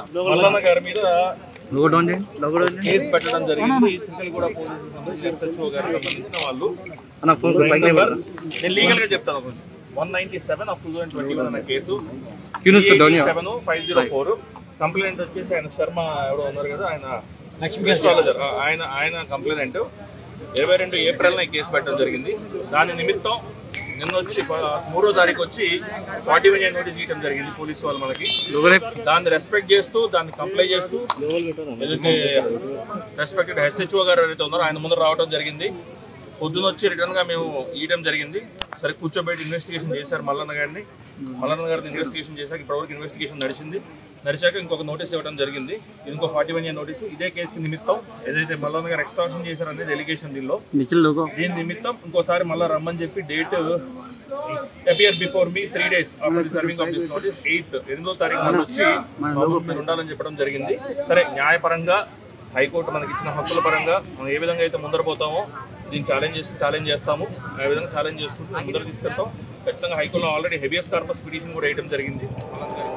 మల్లన్న గారి మీద logo down చేయండి లోగో డౌన్ చేయండి కేసు పెట్టడం జరిగింది చింతలగూడ పోలీసు ఎస్హెచ్ఓ గారికి సంబంధించిన వాళ్ళు అన్న ఫోన్ పైకి నెంబర్ నేను లీగల్ గా చెప్తాను కొంచెం one ninety seven of two thousand twenty one అనే కేసు క్యూనిస్ తో down seven five zero four complaint వచ్చేసి ఆయన శర్మ ఎవడో ఉన్నారు కదా ఆయన astrologer. ఆ, ఆయన ఆయన కంప్లైంట్ ఇరవై రెండు ఏప్రిల్ ఈ కేసు పెట్టడం జరిగింది దాని నిమిత్తం నిన్న వచ్చి ప- మూడో తారీఖు వచ్చి ఫార్టీ వన్ నోటీస్ ఇవ్వడం జరిగింది పోలీసు వాళ్ళు మనకి లోగో రేపు దాన్ని రెస్పెక్ట్ చేస్తూ దాన్ని కంప్లై చేస్తూ ఏదైతే రెస్పెక్టెడ్ ఎస్హెచ్ఓ గారు ఎవరైతే ఉన్నారో ఆయన ముందు రావడం జరిగింది పొద్దున వచ్చి రిటర్న్ గా మేము ఇవ్వడం జరిగింది సరే కూర్చోబెట్టి ఇన్వెస్టిగేషన్ చేశారు మల్లన్న గారిని మల్లన్న గారిని ఇన్వెస్టిగేషన్ చేశాక ఇప్పటివరకు ఇన్వెస్టిగేషన్ నడిచింది నడిచాక ఇంకొక నోటీస్ ఇవ్వడం జరిగింది ఇది ఇంకో ఫార్టీ వన్ నోటీసు ఇదే కేసు నిమిత్తం ఏదైతే మల్లన్న గారు ఎక్స్ట్రాక్షన్ చేశారు అనేది ఎలిగేషన్ దీనిలో నిఖిల్ లోగో దీని నిమిత్తం ఇంకోసారి మళ్ళీ రమ్మని చెప్పి date appear before me three days after the serving of this notice eighth ఎనిమిదో తారీఖు నాడు వచ్చి మా ముందు మీరు ఉండాలని చెప్పడం జరిగింది సరే న్యాయపరంగా హైకోర్టు మనకి ఇచ్చిన హక్కుల పరంగా మనం ఏ విధంగా అయితే ముందర పోతామో దీన్ని ఛాలెంజ్ చేసి ఛాలెంజ్ చేస్తాము ఆ విధంగా ఛాలెంజ్ చేసుకుంటూ ముందర తీసుకెళ్తాం ఖచ్చితంగా హైకోర్టులో ఆల్రెడీ హెబియస్ కార్పస్ పిటిషన్ కూడా వేయడం జరిగింది